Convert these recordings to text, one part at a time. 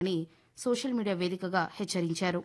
అని social media వేదికగా హెచ్చరించారు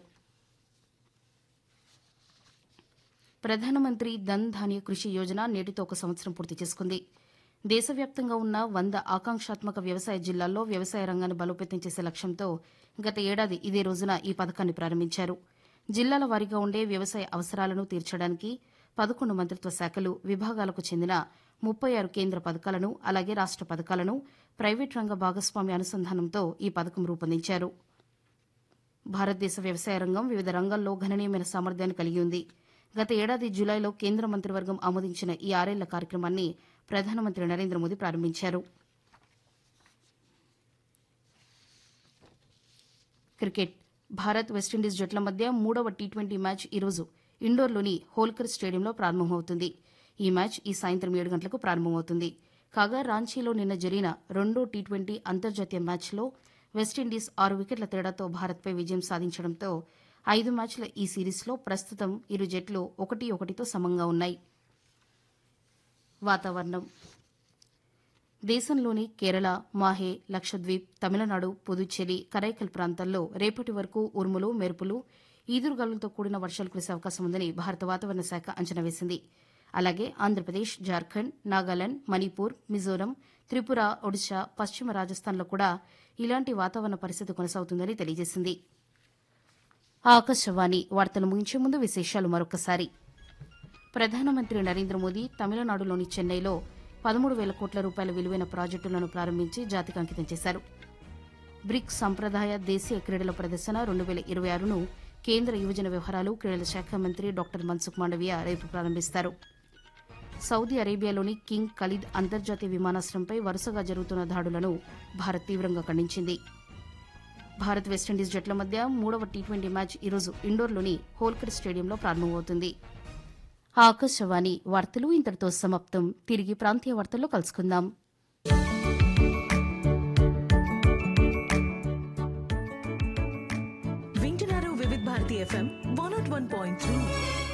ప్రధానమంత్రి ధన్ ధాన్య కృషి యోజన నేటితో ఒక సంవత్సరం పూర్తి చేసుకుంది దేశవ్యాప్తంగా ఉన్న వంద ఆకాంక్షాత్మక వ్యవసాయ జిల్లాల్లో వ్యవసాయ రంగాన్ని బలోపేతం చేసే లక్ష్యంతో గత ఏడాది ఇదే రోజున ఈ పథకాన్ని ప్రారంభించారు జిల్లాల వారీగా ఉండే వ్యవసాయ అవసరాలను తీర్చడానికి పదకొండు మంత్రిత్వ శాఖలు విభాగాలకు చెందిన ముప్పై ఆరు కేంద్ర పథకాలను అలాగే రాష్ట పథకాలను ప్రైవేట్ రంగ భాగస్వామ్య అనుసంధానంతో ఈ పథకం రూపొందించారు భారతదేశ వ్యవసాయ రంగం వివిధ రంగాల్లో గణనీయమైన సామర్థ్యాన్ని కలిగి ఉంది గత ఏడాది జులైలో కేంద్ర మంత్రివర్గం ఆమోదించిన ఈ ఆరేళ్ల కార్యక్రమాన్ని ప్రధానమంత్రి నరేంద్ర మోదీ ప్రారంభించారు క్రికెట్ భారత్ వెస్టిండీస్ జట్ల మధ్య మూడవ టీ ట్వంటీ మ్యాచ్ ఈరోజు ఇండోర్లోని హోల్కర్ స్టేడియంలో ప్రారంభమవుతుంది ఈ మ్యాచ్ ఈ సాయంత్రం ఏడు గంటలకు ప్రారంభమవుతుంది కాగా రాంచీలో నిన్న జరిగిన రెండో టీ ట్వంటీ అంతర్జాతీయ మ్యాచ్లో వెస్టిండీస్ ఆరు వికెట్ల తేడాతో భారత్పై విజయం సాధించడంతో ఐదు మ్యాచ్ల ఈ సిరీస్లో ప్రస్తుతం ఇరు జట్లు ఒకటి ఒకటితో సమంగా ఉన్నాయి వాతావరణం దేశంలోని కేరళ మాహే లక్షద్వీప్ తమిళనాడు పుదుచ్చేరి కరైకల్ ప్రాంతాల్లో రేపటి వరకు ఉరుములు మెరుపులు ఈదురుగాలులతో కూడిన వర్షాలు కురిసే అవకాశం ఉందని భారత వాతావరణ శాఖ అంచనా వేసింది అలాగే ఆంధ్రప్రదేశ్ జార్ఖండ్ నాగాలాండ్ మణిపూర్ మిజోరం త్రిపుర ఒడిశా పశ్చిమ రాజస్థాన్లో కూడా ఇలాంటి వాతావరణ పరిస్థితి కొనసాగుతుందని తెలియజేసింది ఆకాశవాణి వార్తలు ముగించే ముందు విశేషాలు మరొకసారి ప్రధానమంత్రి నరేంద్ర మోదీ తమిళనాడులోని చెన్నైలో పదమూడు వేల కోట్ల రూపాయల విలువైన ప్రాజెక్టులను ప్రారంభించి జాతికి అంకితం చేశారు బ్రిక్స్ సంప్రదాయ దేశీయ క్రీడల ప్రదర్శన రెండు వేల ఇరవై ఆరును కేంద్ర యువజన వ్యవహారాలు క్రీడల శాఖ మంత్రి డాక్టర్ మన్సుఖ్ మాండవీయ రేపు ప్రారంభిస్తారు సౌదీ అరేబియాలోని కింగ్ ఖలీద్ అంతర్జాతీయ విమానాశ్రయంపై వరుసగా జరుగుతున్న దాడులను భారత్ తీవ్రంగా ఖండించింది భారత్ వెస్టిండీస్ జట్ల మధ్య మూడవ టీ ట్వంటీ మ్యాచ్ ఈరోజు ఇండోర్లోని హోల్కర్ స్టేడియంలో ప్రారంభమవుతుంది ఆకాశవాణి వార్తలు ఇంతటితో సమాప్తం తిరిగి ప్రాంతీయ వార్తల్లో కలుసుకుందాం వింటున్నారు Vividh Bharati FM one naught one point three